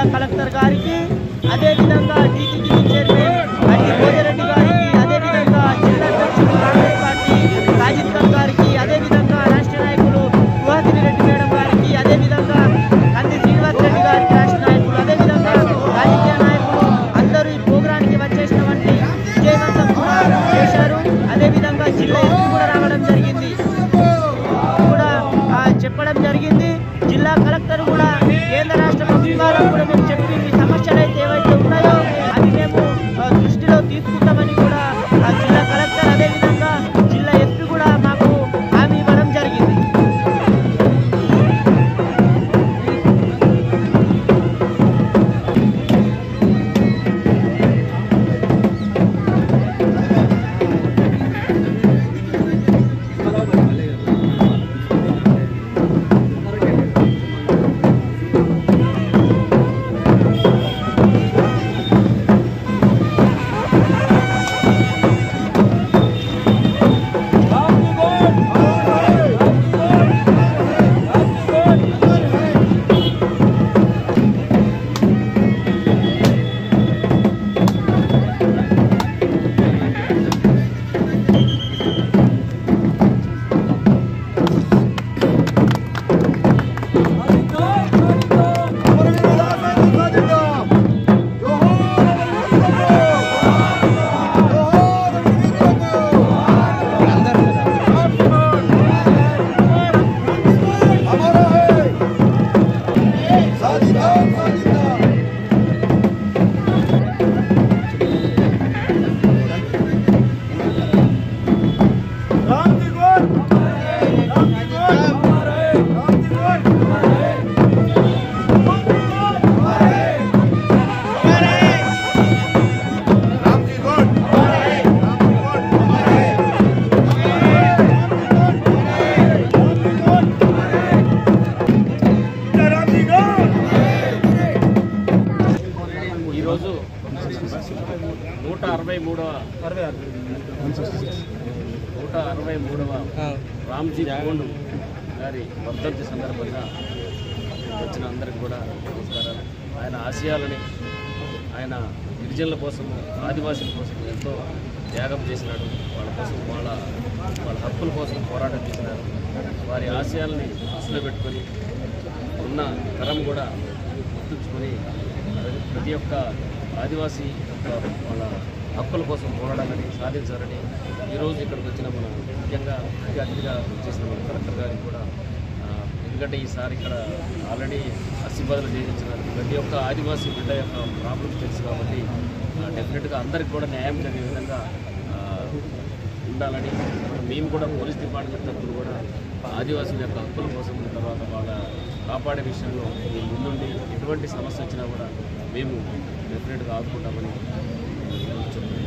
జిల్లా కలెక్టర్ గారికి అదేవిధంగా డీసీసీ చైర్మన్ గంటి భోజరెడ్డి గారికి అదేవిధంగా జిల్లా అధ్యక్షుడు కాంగ్రెస్ పార్టీ సాజిద్ ఖాన్ గారికి అదేవిధంగా రాష్ట్ర నాయకులు సుహాసిని రెడ్డి మేడం గారికి అదేవిధంగా కంది శ్రీనివాస్ రెడ్డి గారికి రాష్ట్ర నాయకులు అదేవిధంగా రాజకీయ నాయకులు అందరూ ఈ ప్రోగ్రానికి వచ్చేసినటువంటి విజయవంతం కూడా చేశారు అదేవిధంగా జిల్లా ఎస్పీ కూడా రావడం జరిగింది కూడా ఆ, చెప్పడం జరిగింది జిల్లా కలెక్టర్ కూడా కేంద్ర రాష్ట్ర ప్రభుత్వాలకు కూడా మేము చెప్పి మీ సమస్యలు అయితే ఏవైతే ఉన్నాయో అవి మేము ఆ, దృష్టిలో తీసుకుంటామని కూడా ఆ జిల్లా కలెక్టర్ అదేవిధంగా జిల్లా ఎస్పీ కూడా మాకు హామీ ఇవ్వడం జరిగింది ఈరోజు నూట అరవై మూడవ నూట అరవై మూడవ రామ్జీ కోండు గారి వర్ధంతి సందర్భంగా వచ్చిన అందరికి కూడా నమస్కారాలు ఆయన ఆశయాలని ఆయన గిరిజనుల కోసం ఆదివాసుల కోసం ఎంతో త్యాగం చేసినాడు వాళ్ళ కోసం వాళ్ళ వాళ్ళ హక్కుల కోసం పోరాటం చేసినారు వారి ఆశయాల్ని దృష్టిలో పెట్టుకొని ఉన్న తరం కూడా గుర్తుంచుకొని ప్రతి ఒక్క ఆదివాసీ యొక్క వాళ్ళ హక్కుల కోసం పోరాడాలని సాధించాలని ఈరోజు ఇక్కడికి వచ్చిన మన ముఖ్యంగా ముఖ్య అతిథిగా చేసిన మన కలెక్టర్ గారికి కూడా ఆ, ఎందుకంటే ఈసారి ఇక్కడ ఆల్రెడీ అసిబాదులు చేయించినారు ప్రతి ఒక్క ఆదివాసీ బిడ్డ యొక్క ప్రాబ్లమ్స్ తెలుసు కాబట్టి డెఫినెట్గా అందరికి కూడా న్యాయం జరిగే విధంగా ఆ, ఉండాలని మేము కూడా పోలీస్ డిపార్ట్మెంట్ తరఫున కూడా ఆదివాసుల యొక్క హక్కుల కోసం తర్వాత వాళ్ళ కాపాడే విషయంలో మేము ముందుండి ఎటువంటి సమస్య వచ్చినా కూడా మేము డెఫినెట్గా ఆదుకుంటామని చెప్తున్నాను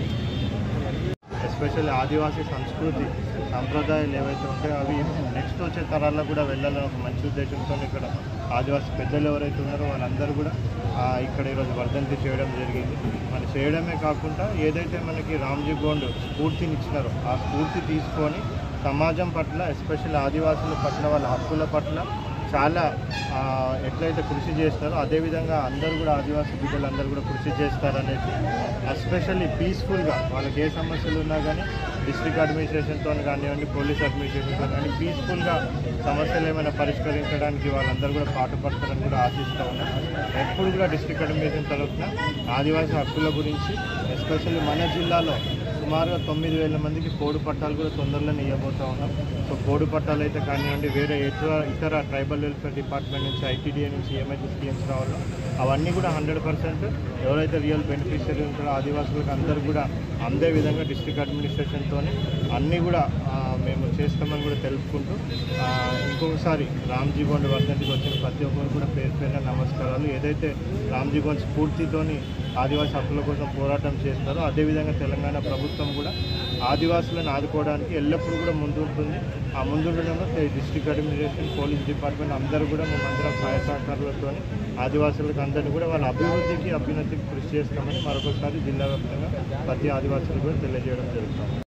ఎస్పెషల్లీ ఆదివాసీ సంస్కృతి సాంప్రదాయాలు ఏవైతే ఉంటాయో అవి నెక్స్ట్ వచ్చే తరాల్లో కూడా వెళ్ళాలని ఒక మంచి ఉద్దేశంతో ఇక్కడ ఆదివాసీ పెద్దలు ఎవరైతే ఉన్నారో వాళ్ళందరూ కూడా ఆ, ఇక్కడ ఈరోజు వర్ధంతి చేయడం జరిగింది మనం చేయడమే కాకుండా ఏదైతే మనకి రామ్జీ గోండ్ స్ఫూర్తినిచ్చినారో ఆ స్ఫూర్తి తీసుకొని సమాజం పట్ల ఎస్పెషల్లీ ఆదివాసుల పట్ల వాళ్ళ హక్కుల పట్ల చాలా ఆ, ఎట్లయితే కృషి చేస్తారో అదేవిధంగా అందరూ కూడా ఆదివాసీ బిడ్డలు అందరూ కూడా కృషి చేస్తారనేసి ఎస్పెషల్లీ పీస్ఫుల్గా వాళ్ళకి ఏ సమస్యలు ఉన్నా కానీ డిస్ట్రిక్ట్ అడ్మినిస్ట్రేషన్తో కానివ్వండి పోలీస్ అడ్మినిస్ట్రేషన్తో కానీ పీస్ఫుల్గా సమస్యలు ఏమైనా పరిష్కరించడానికి వాళ్ళందరూ కూడా పాటుపడతారని కూడా ఆశిస్తూ ఉన్నాం ఎప్పుడు కూడా డిస్ట్రిక్ట్ అడ్మినిస్ట్రేషన్ తరఫున ఆదివాసీ హక్కుల గురించి ఎస్పెషల్లీ మన జిల్లాలో సుమారుగా తొమ్మిది వేల మందికి కోడి పట్టాలు కూడా తొందరలోనే ఇవ్వబోతా ఉన్నాం సో కోడి పట్టాలు అయితే కానివ్వండి వేరే ఇతర ఇతర ట్రైబల్ వెల్ఫేర్ డిపార్ట్మెంట్ నుంచి ఐటీడీఏ నుంచి ఏమైతే స్కీమ్స్ రావాలో అవన్నీ కూడా హండ్రెడ్ పర్సెంట్ ఎవరైతే రియల్ బెనిఫిషియరీ ఉంటారో ఆదివాసులకు అందరూ కూడా అందే విధంగా డిస్ట్రిక్ట్ అడ్మినిస్ట్రేషన్తో అన్నీ కూడా ఆ, మేము చేస్తామని కూడా తెలుపుకుంటూ ఆ, ఇంకొకసారి రామ్జీ గోండ్ వర్ధంతికి వచ్చిన ప్రతి ఒక్కరు కూడా పేరు పేరున నమస్కారాలు ఏదైతే రామ్జీ గోండ్ స్ఫూర్తితోని ఆదివాసీ హక్కుల కోసం పోరాటం చేస్తున్నారో అదేవిధంగా తెలంగాణ ప్రభుత్వం కూడా ఆదివాసులను ఆదుకోవడానికి ఎల్లప్పుడూ కూడా ముందుంటుంది ఆ ముందుండడంలో డిస్ట్రిక్ట్ అడ్మినిస్ట్రేషన్ పోలీస్ డిపార్ట్మెంట్ అందరూ కూడా మేమందరం సహాయ సహకారాలతో ఆదివాసులకు అందరినీ కూడా వాళ్ళ అభివృద్ధికి అభ్యున్నతికి కృషి చేస్తామని మరొకసారి జిల్లా వ్యాప్తంగా ప్రతి ఆదివాసులు కూడా తెలియజేయడం జరుగుతుంది